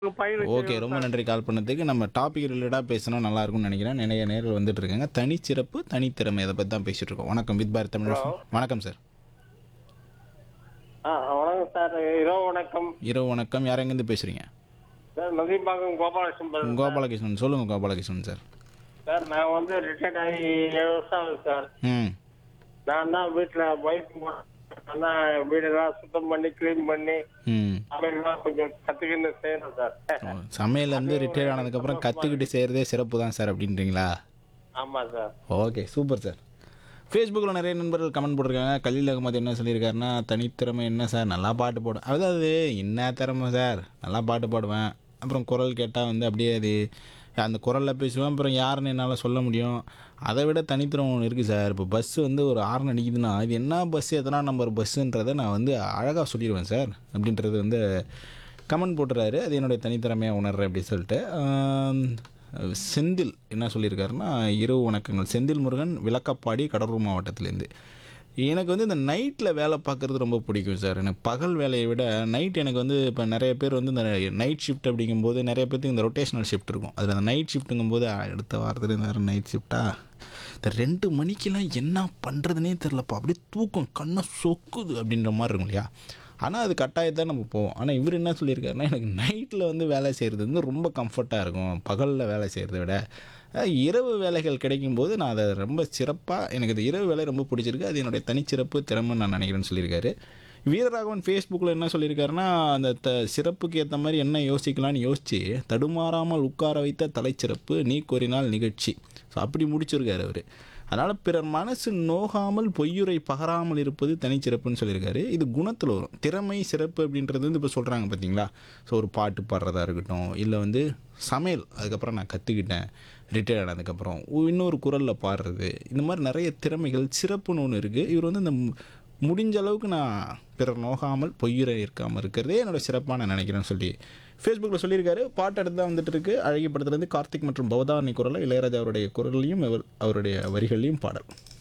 உங்க பையன் ஓகே ரொம்ப நன்றி கால் பண்ணதுக்கு நம்ம டாபிக் ரிலேட்டாக பேசணும் நல்லா இருக்கும்னு நினைக்கிறேன் நிறைய நேரில் வந்துட்டு இருக்காங்க தனிச்சிறப்பு தனித்திறமை இதை பற்றி தான் பேசிட்டு இருக்கோம் வணக்கம் வித் பாரத் தமிழ் வணக்கம் சார் ஆ வணக்கம் சார் இரவு வணக்கம் இரவு வணக்கம் யார் எங்கேருந்து பேசுகிறீங்க சார் மதிப்பாக்கம் கோபாலகிருஷ்ணன் பேசுறேன். கோபாலகிருஷ்ணன் சொல்லுங்கள் கோபாலகிருஷ்ணன் சார் சார் நான் வந்து ரிட்டையர்ட் ஆகி ஏழு வருஷம் ஆகுது சார் ம் நான் தான் வீட்டில் ஒய்ஃப் நான் தான் வீடெல்லாம் சுத்தம் பண்ணி க்ளீன் பண்ணி ம் சமையல்லாம் கொஞ்சம் கற்றுக்கின்னு செய்யணும் சார் ஓ, சமையல் வந்து ரிட்டையர் ஆனதுக்கப்புறம் கற்றுக்கிட்டு செய்கிறதே சிறப்பு தான் சார் அப்படின்றீங்களா ஆமாம் சார் ஓகே சூப்பர் சார் ஃபேஸ்புக்கில் நிறைய நண்பர்கள் கமெண்ட் போட்டிருக்காங்க கலீல் அகமது என்ன சொல்லியிருக்காருன்னா தனித்திறமை என்ன சார் நல்லா பாட்டு போடும் அதாவது என்ன திறமை சார் நல்லா பாட்டு பாடுவேன் அப்புறம் குரல் கேட்டால் வந்து அப்படியே அது அந்த குரலில் பேசுவேன் அப்புறம் யாருன்னு என்னால் சொல்ல முடியும் அதை விட தனித்திறமை ஒன்று இருக்குது சார் இப்போ பஸ்ஸு வந்து ஒரு ஆர்ன் அடிக்குதுன்னா இது என்ன பஸ்ஸு எத்தனா நம்பர் பஸ்ஸுன்றதை நான் வந்து அழகாக சொல்லிடுவேன் சார் அப்படின்றது வந்து கமெண்ட் போட்டுறாரு அது என்னுடைய தனித்திறமையாக உணர்றேன் அப்படி சொல்லிட்டு ஆம், செந்தில் என்ன சொல்லியிருக்காருன்னா இரவு வணக்கங்கள் செந்தில் முருகன் விளக்கப்பாடி கடலூர் மாவட்டத்திலேருந்து எனக்கு வந்து இந்த நைட்டில் வேலை பார்க்குறது ரொம்ப பிடிக்கும் சார் எனக்கு பகல் வேலையை விட நைட் எனக்கு வந்து இப்போ நிறைய பேர் வந்து இந்த நைட் ஷிஃப்ட் அப்படிங்கும்போது நிறைய பேருக்கு இந்த ரொட்டேஷனல் ஷிஃப்ட் இருக்கும் அதில் அந்த நைட் ஷிஃப்ட்டுங்கும்போது அடுத்த வாரத்தில் இந்த வாரம் நைட் ஷிஃப்ட்டா இந்த ரெண்டு மணிக்கெல்லாம் என்ன பண்ணுறதுனே தெரிலப்பா அப்படியே தூக்கம் கண்ணை சொக்குது அப்படின்ற மாதிரி இருக்கும் இல்லையா ஆனால் அது கட்டாயத்தான் நம்ம போவோம் ஆனால் இவர் என்ன சொல்லியிருக்காருன்னா எனக்கு நைட்டில் வந்து வேலை செய்கிறது வந்து ரொம்ப கம்ஃபர்ட்டாக இருக்கும் பகலில் வேலை செய்கிறத விட அஹ், இரவு வேலைகள் கிடைக்கும்போது நான் அதை ரொம்ப சிறப்பாக எனக்கு இந்த இரவு வேலை ரொம்ப பிடிச்சிருக்கு அது என்னுடைய தனிச்சிறப்பு திறமைன்னு நான் நினைக்கிறேன்னு சொல்லியிருக்காரு வீரராகவன் ஃபேஸ்புக்கில் என்ன சொல்லியிருக்காருன்னா அந்த த சிறப்புக்கு ஏற்ற மாதிரி என்ன யோசிக்கலாம்னு யோசித்து தடுமாறாமல் உட்கார வைத்த தலைச்சிறப்பு நீ கோரினால் நிகழ்ச்சி ஸோ அப்படி முடிச்சிருக்காரு அவர் அதனால் பிறர் மனசு நோகாமல் பொய்யுரை பகராமல் இருப்பது தனிச்சிறப்புன்னு சொல்லியிருக்காரு இது குணத்தில் வரும் திறமை சிறப்பு அப்படின்றது வந்து இப்போ சொல்கிறாங்க பார்த்தீங்களா ஸோ ஒரு பாட்டு பாடுறதா இருக்கட்டும் இல்லை வந்து சமையல் அதுக்கப்புறம் நான் கற்றுக்கிட்டேன் ரிட்டையர்ட் ஆனதுக்கப்புறம் இன்னொரு குரலில் பாடுறது இந்த மாதிரி நிறைய திறமைகள் சிறப்புன்னு ஒன்று இருக்குது இவர் வந்து இந்த மு- முடிஞ்ச அளவுக்கு நான் பிறர் நோகாமல் பொய்யுரை இருக்காமல் இருக்கிறதே என்னோட சிறப்பாக நான் நினைக்கிறேன்னு சொல்லி ஃபேஸ்புக்கில் சொல்லியிருக்காரு பாட்டு அடுத்து தான் வந்துட்டு இருக்கு அழகிய படத்துலேருந்து கார்த்திக் மற்றும் பவதாரணி குரலில் இளையராஜா அவருடைய குரலையும் அவர் அவருடைய வரிகளையும் பாடல்